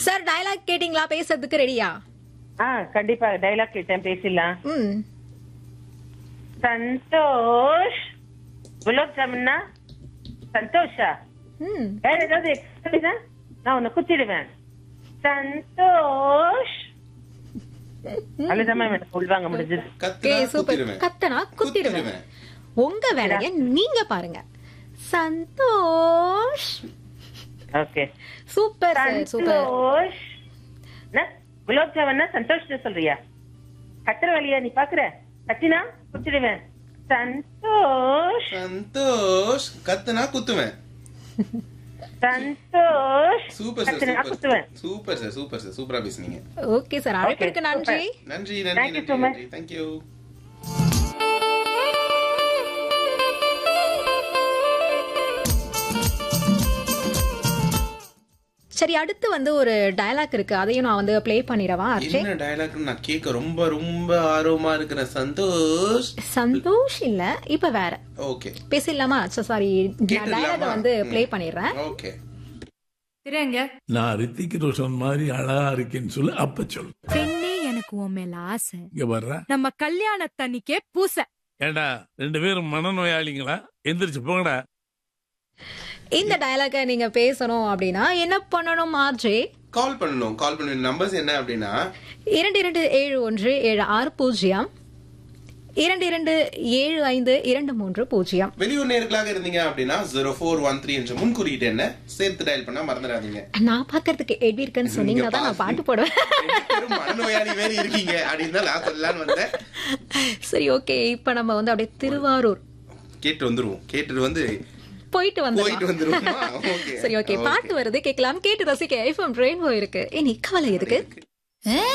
Sir dialogue கேட்டிங்களா பேசுறதுக்கு ரெடியா ஆ கண்டிப்பா டைலாக் கேட்டேன் பேசிடலாம் ம் சந்தோஷ் குலோப் ஜாமுன்னா சந்தோஷா ம் வேற ஏதாவது எக்ஸ்ட்ரா நான் உன்னை குத்திடுவேன் சந்தோஷ் அவ்வளவுதான் எனக்கு உள்வாங்க முடிஞ்சது ஓகே கத்துனா சூப்பர் குத்திடுவேன். கத்தனா குத்திடுவேன் குத்திடுவேன். உங்க வேலைய நீங்க பாருங்க Santhosh okay super sir super Santhosh என்ன? குலோப் ஜாமுன்னா சந்தோஷ் சொல்றியா கத்துற வழியா நீ பாக்குற கத்தினா குத்திடுவேன் சந்தோஷ் சந்தோஷ் கத்துனா குத்துவேன் சந்தோஷ் சூப்பர் சார் கத்துனா சூப்பர் குத்துவேன் சூப்பர் சார் சூப்பர் சார் சூப்பரா பேசுனீங்க ஓகே சார் அழைப்பிற்கு நன்றி நன்றி Thank நன்றி you so நன்றி much. நன்றி தேங்க்யூ சரி அடுத்து வந்து ஒரு டயலாக் இருக்கு அதையும் நான் வந்து ப்ளே பண்ணிடவா அர்ச்சே என்ன டயலாக் நான் கேட்க ரொம்ப ரொம்ப ஆர்வமா இருக்கிறேன் சந்தோஷ் சந்தோஷ் இல்ல இப்ப வேற ஓகே பேசிடலாமா சாரி கேட்டுடலாமா? டயலாக வந்து ம். ப்ளே பண்ணிடுறேன் ஓகே திரங்க நான் ரித்திக் ரோஷன் மாதிரி அழகா இருக்கேன்னு சொல்லு அப்ப சொல்லு பெண்ணே எனக்கு உன் மேல ஆசை இங்க வர்ற நம்ம கல்யாணத்தன்னிக்கே பூச ஏண்டா ரெண்டு பேரும் மனநோயாளிங்களா எந்திரிச்சு போங்கடா இந்த டயலாக நீங்க பேசணும் அப்படின்னா என்ன பண்ணணும் ஆர்ஜே கால் பண்ணணும் கால் பண்ண நம்பர்ஸ் என்ன அப்படின்னா இரண்டு இரண்டு ஏழு ஒன்று ஏழு ஆறு பூஜ்ஜியம் இரண்டு இரண்டு ஏழு ஐந்து இரண்டு மூன்று பூஜ்ஜியம் வெளியூர் நேர்களாக இருந்தீங்க அப்படின்னா ஜீரோ ஃபோர் ஒன் த்ரீ என்ற முன்குறியீட்டு என்ன சேர்த்து டயல் பண்ணா மறந்துடாதீங்க நான் பாக்குறதுக்கு எப்படி இருக்குன்னு சொன்னீங்கன்னா தான் நான் பாட்டு போடுவேன் ரெண்டு பேரும் மனநோயாளி வேறு இருக்கீங்க அப்படின்னு தான் நான் சொல்லலாம்னு வந்தேன் சரி ஓகே இப்ப நம்ம வந்து அப்படியே திருவாரூர் கேட்டு வந்துருவோம் கேட்டுட்டு வந்து போயிட்டு வந்து போயிட்டு வந்துருவோமா ஓகே சரி ஓகே பாட்டு வருது கேட்கலாம் கேட்டு ரசிக்க ஐஃபோன் ரெயின்போ இருக்கு இனி கவலை எதுக்கு